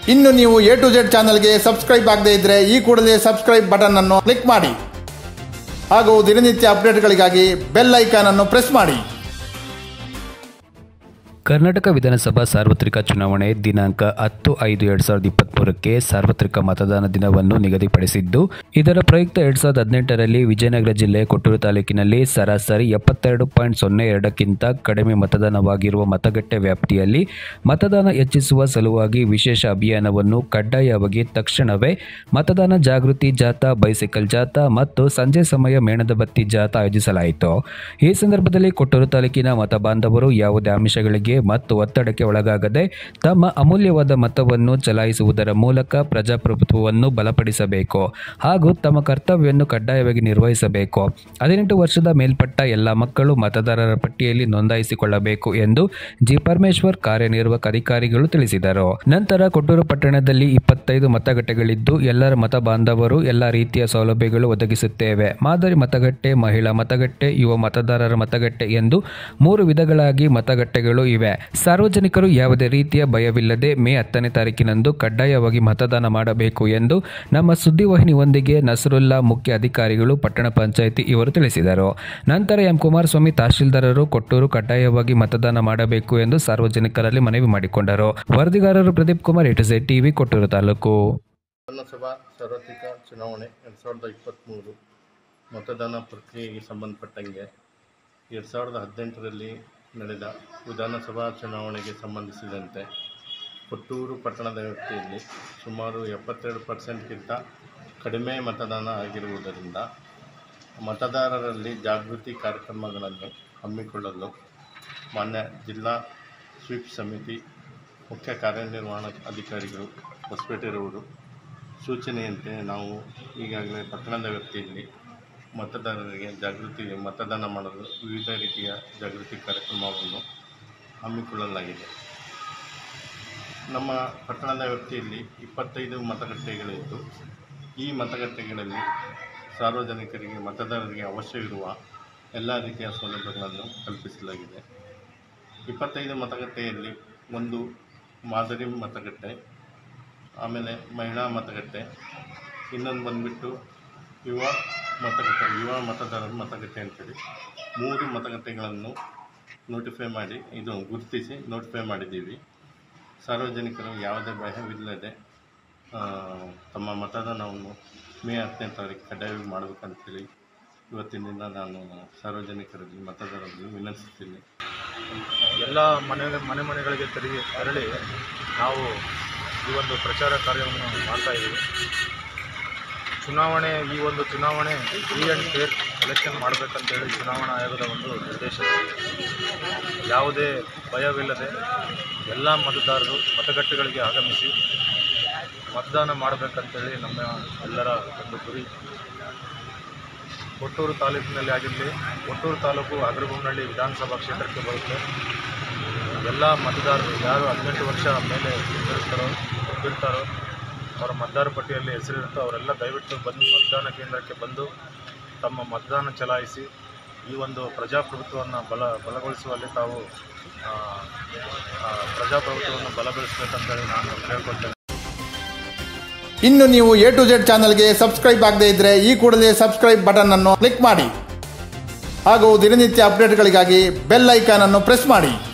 ಇನ್ನು ನೀವು A to Z ಚಾನಲ್ಗೆ ಸಬ್ಸ್ಕ್ರೈಬ್ ಆಗದೇ ಇದ್ರೆ ಈ ಕೂಡಲೇ ಸಬ್ಸ್ಕ್ರೈಬ್ ಬಟನ್ ಅನ್ನು ಕ್ಲಿಕ್ ಮಾಡಿ ಹಾಗೂ ದಿನನಿತ್ಯ ಅಪ್ಡೇಟ್ಗಳಿಗಾಗಿ ಬೆಲ್ ಐಕಾನ್ ಅನ್ನು ಪ್ರೆಸ್ ಮಾಡಿ ಕರ್ನಾಟಕ ವಿಧಾನಸಭಾ ಸಾರ್ವತ್ರಿಕ ಚುನಾವಣೆ ದಿನಾಂಕ ಹತ್ತು ಐದು ಎರಡ್ ಸಾವಿರದ ಇಪ್ಪತ್ಮೂರಕ್ಕೆ ಸಾರ್ವತ್ರಿಕ ಮತದಾನ ದಿನವನ್ನು ನಿಗದಿಪಡಿಸಿದ್ದು ಇದರ ಪ್ರಯುಕ್ತ ಎರಡ್ ಸಾವಿರದ ಹದಿನೆಂಟರಲ್ಲಿ ವಿಜಯನಗರ ಜಿಲ್ಲೆ ಕೊಟ್ಟೂರು ತಾಲೂಕಿನಲ್ಲಿ ಸರಾಸರಿ ಎಪ್ಪತ್ತೆರಡು ಪಾಯಿಂಟ್ ಸೊನ್ನೆ ಎರಡಕ್ಕಿಂತ ಕಡಿಮೆ ಮತದಾನವಾಗಿರುವ ಮತಗಟ್ಟೆ ವ್ಯಾಪ್ತಿಯಲ್ಲಿ ಮತದಾನ ಹೆಚ್ಚಿಸುವ ಸಲುವಾಗಿ ವಿಶೇಷ ಅಭಿಯಾನವನ್ನು ಕಡ್ಡಾಯವಾಗಿ ತಕ್ಷಣವೇ ಮತದಾನ ಜಾಗೃತಿ ಜಾಥಾ ಬೈಸಿಕಲ್ ಜಾಥಾ ಮತ್ತು ಸಂಜೆ ಸಮಯ ಮೇಣದ ಬತ್ತಿ ಜಾಥಾ ಆಯೋಜಿಸಲಾಯಿತು ಈ ಸಂದರ್ಭದಲ್ಲಿ ಕೊಟ್ಟೂರು ತಾಲೂಕಿನ ಮತ ಬಾಂಧವರು ಯಾವುದೇ ಆಮಿಷಗಳಿಗೆ ಮತ್ತು ಒತ್ತಡಕ್ಕೆ ಒಳಗಾಗದೆ ತಮ್ಮ ಅಮೂಲ್ಯವಾದ ಮತವನ್ನು ಚಲಾಯಿಸುವುದರ ಮೂಲಕ ಪ್ರಜಾಪ್ರಭುತ್ವವನ್ನು ಬಲಪಡಿಸಬೇಕು ಹಾಗೂ ತಮ್ಮ ಕರ್ತವ್ಯವನ್ನು ಕಡ್ಡಾಯವಾಗಿ ನಿರ್ವಹಿಸಬೇಕು ಹದಿನೆಂಟು ವರ್ಷದ ಮೇಲ್ಪಟ್ಟ ಎಲ್ಲ ಮಕ್ಕಳು ಮತದಾರರ ಪಟ್ಟಿಯಲ್ಲಿ ನೋಂದಾಯಿಸಿಕೊಳ್ಳಬೇಕು ಎಂದು ಜಿ ಪರಮೇಶ್ವರ್ ಕಾರ್ಯನಿರ್ವಾಹಕ ಅಧಿಕಾರಿಗಳು ತಿಳಿಸಿದರು ನಂತರ ಕೊಟ್ಟೂರು ಪಟ್ಟಣದಲ್ಲಿ ಇಪ್ಪತ್ತೈದು ಮತಗಟ್ಟೆಗಳಿದ್ದು ಎಲ್ಲರ ಮತ ಬಾಂಧವರು ಎಲ್ಲ ರೀತಿಯ ಸೌಲಭ್ಯಗಳು ಒದಗಿಸುತ್ತೇವೆ ಮಾದರಿ ಮತಗಟ್ಟೆ ಮಹಿಳಾ ಮತಗಟ್ಟೆ ಯುವ ಮತದಾರರ ಮತಗಟ್ಟೆ ಎಂದು ಮೂರು ವಿಧಗಳಾಗಿ ಮತಗಟ್ಟೆಗಳು ಇವೆ ಸಾರ್ವಜನಿಕರು ಯಾವುದೇ ರೀತಿಯ ಭಯವಿಲ್ಲದೆ ಮೇ ಹತ್ತನೇ ತಾರೀಕಿನಂದು ಕಡ್ಡಾಯವಾಗಿ ಮತದಾನ ಮಾಡಬೇಕು ಎಂದು ನಮ್ಮ ಸುದ್ದಿವಾಹಿನಿಯೊಂದಿಗೆ ನಸರುಲ್ಲಾ ಮುಖ್ಯ ಅಧಿಕಾರಿಗಳು ಪಟ್ಟಣ ಪಂಚಾಯಿತಿ ಇವರು ತಿಳಿಸಿದರು ನಂತರ ಎಂ ಕುಮಾರಸ್ವಾಮಿ ತಹಶೀಲ್ದಾರರು ಕೊಟ್ಟೂರು ಕಡ್ಡಾಯವಾಗಿ ಮತದಾನ ಮಾಡಬೇಕು ಎಂದು ಸಾರ್ವಜನಿಕರಲ್ಲಿ ಮನವಿ ಮಾಡಿಕೊಂಡರು ವರದಿಗಾರರು ಪ್ರದೀಪ್ ಕುಮಾರ್ ಎಟುಸೆ ಟಿವಿ ಕೊಟ್ಟೂರು ತಾಲೂಕು ವಿಧಾನಸಭಾ ಸಾರ್ವತ್ರಿಕ ಚುನಾವಣೆ ಎರಡು ಸಾವಿರದ ಇಪ್ಪತ್ತ್ಮೂರು ಮತದಾನ ಪ್ರಕ್ರಿಯೆಗೆ ಸಂಬಂಧಪಟ್ಟಂಗೆ ಎರಡು ಸಾವಿರದ ಹದಿನೆಂಟರಲ್ಲಿ ನಡೆದ ವಿಧಾನಸಭಾ ಚುನಾವಣೆಗೆ ಸಂಬಂಧಿಸಿದಂತೆ ಕೊಟ್ಟೂರು ಪಟ್ಟಣದ ವ್ಯಾಪ್ತಿಯಲ್ಲಿ ಸುಮಾರು ಎಪ್ಪತ್ತೆರಡು ಪರ್ಸೆಂಟ್ಗಿಂತ ಕಡಿಮೆ ಮತದಾನ ಆಗಿರುವುದರಿಂದ ಮತದಾರರಲ್ಲಿ ಜಾಗೃತಿ ಕಾರ್ಯಕ್ರಮಗಳನ್ನು ಹಮ್ಮಿಕೊಳ್ಳಲು ಮಾನ್ಯ ಜಿಲ್ಲಾ ಸ್ವೀಪ್ ಸಮಿತಿ ಮುಖ್ಯ ಕಾರ್ಯನಿರ್ವಹಣಾ ಅಧಿಕಾರಿಗಳು ಹೊಸಪೇಟೆರವರು ಸೂಚನೆಯಂತೆ ನಾವು ಈಗಾಗಲೇ ಪಟ್ಟಣದ ವ್ಯಾಪ್ತಿಯಲ್ಲಿ ಮತದಾರರಿಗೆ ಜಾಗೃತಿ ಮತದಾನ ಮಾಡಲು ವಿವಿಧ ರೀತಿಯ ಜಾಗೃತಿ ಕಾರ್ಯಕ್ರಮವನ್ನು ಹಮ್ಮಿಕೊಳ್ಳಲಾಗಿದೆ ನಮ್ಮ ಪಟ್ಟಣದ ವ್ಯಾಪ್ತಿಯಲ್ಲಿ ಇಪ್ಪತ್ತೈದು ಮತಗಟ್ಟೆಗಳಿದ್ದು ಈ ಮತಗಟ್ಟೆಗಳಲ್ಲಿ ಸಾರ್ವಜನಿಕರಿಗೆ ಮತದಾರರಿಗೆ ಅವಶ್ಯವಿರುವ ಎಲ್ಲ ರೀತಿಯ ಸೌಲಭ್ಯಗಳನ್ನು ಕಲ್ಪಿಸಲಾಗಿದೆ ಇಪ್ಪತ್ತೈದು ಮತಗಟ್ಟೆಯಲ್ಲಿ ಒಂದು ಮಾದರಿ ಮತಗಟ್ಟೆ ಆಮೇಲೆ ಮಹಿಳಾ ಮತಗಟ್ಟೆ ಇನ್ನೊಂದು ಬಂದುಬಿಟ್ಟು ಯುವ ಮತಗಟ್ಟೆ ಯುವ ಮತದಾರರ ಮತಗಟ್ಟೆ ಅಂತೇಳಿ ಮೂರು ಮತಗಟ್ಟೆಗಳನ್ನು ನೋಟಿಫೈ ಮಾಡಿ ಇದು ಗುರುತಿಸಿ ನೋಟಿಫೈ ಮಾಡಿದ್ದೀವಿ ಸಾರ್ವಜನಿಕರು ಯಾವುದೇ ಭಯವಿಲ್ಲದೆ ಆ, ತಮ್ಮ ಮತದಾನವನ್ನು ಮೇ ಹತ್ತನೇ ತಾರೀಕು ಕಡ್ಡಾಯವಾಗಿ ಮಾಡಬೇಕಂತೇಳಿ ಇವತ್ತಿನ ದಿನ ನಾನು ಸಾರ್ವಜನಿಕರಲ್ಲಿ ಮತದಾರರಲ್ಲಿ ವಿನಂತಿಸ್ತೀನಿ ಎಲ್ಲ ಮನೆ ಮನೆ ಮನೆಗಳಿಗೆ ತೆರಳಿ ತೆರಳಿ ನಾವು ಈ ಒಂದು ಪ್ರಚಾರ ಕಾರ್ಯವನ್ನು ಮಾಡ್ತಾ ಇದ್ದೀವಿ ಚುನಾವಣೆ ಈ ಒಂದು ಚುನಾವಣೆ ಫ್ರೀ ಆ್ಯಂಡ್ ಫೇರ್ ಎಲೆಕ್ಷನ್ ಮಾಡಬೇಕಂತೇಳಿ ಚುನಾವಣಾ ಆಯೋಗದ ಒಂದು ನಿರ್ದೇಶ ಯಾವುದೇ ಭಯವಿಲ್ಲದೆ ಎಲ್ಲ ಮತದಾರರು ಮತಗಟ್ಟೆಗಳಿಗೆ ಆಗಮಿಸಿ ಮತದಾನ ಮಾಡಬೇಕಂತೇಳಿ ನಮ್ಮ ಎಲ್ಲರ ಒಂದು ಗುರಿ ಕೊಟ್ಟೂರು ತಾಲೂಕಿನಲ್ಲಿ ಆಗಿರಲಿ ಕೊಟ್ಟೂರು ತಾಲೂಕು ಅಗ್ರಬೊಮ್ಮನಹಳ್ಳಿ ವಿಧಾನಸಭಾ ಕ್ಷೇತ್ರಕ್ಕೆ ಬರುತ್ತೆ ಎಲ್ಲ ಮತದಾರರು ಯಾರು ಹದಿನೆಂಟು ವರ್ಷ ಮೇಲೆ ಇರ್ತಾರೋ ಇರ್ತಾರೋ ಅವರ ಮತದಾರ ಪಟ್ಟಿಯಲ್ಲಿ ಹೆಸರಿರುತ್ತೋ ಅವರೆಲ್ಲ ದಯವಿಟ್ಟು ಬಂದು ಮತದಾನ ಕೇಂದ್ರಕ್ಕೆ ಬಂದು ತಮ್ಮ ಮತದಾನ ಚಲಾಯಿಸಿ ಈ ಒಂದು ಪ್ರಜಾಪ್ರಭುತ್ವವನ್ನು ಬಲ ಬಲಗೊಳಿಸುವಲ್ಲಿ ತಾವು ಆ, ಆ, ಪ್ರಜಾಪ್ರಭುತ್ವವನ್ನು ಬಲಗೊಳಿಸಬೇಕಂತೇಳಿ ನಾನು ಕೇಳ್ಕೊಳ್ತೇನೆ ಇನ್ನು ನೀವು ಎ ಟು ಜೆಡ್ ಚಾನಲ್ಗೆ ಸಬ್ಸ್ಕ್ರೈಬ್ ಆಗದೇ ಇದ್ರೆ ಈ ಕೂಡಲೇ ಸಬ್ಸ್ಕ್ರೈಬ್ ಬಟನ್ ಅನ್ನು ಕ್ಲಿಕ್ ಮಾಡಿ ಹಾಗೂ ದಿನನಿತ್ಯ ಅಪ್ಡೇಟ್ಗಳಿಗಾಗಿ ಬೆಲ್ ಐಕಾನ್ ಅನ್ನು ಪ್ರೆಸ್ ಮಾಡಿ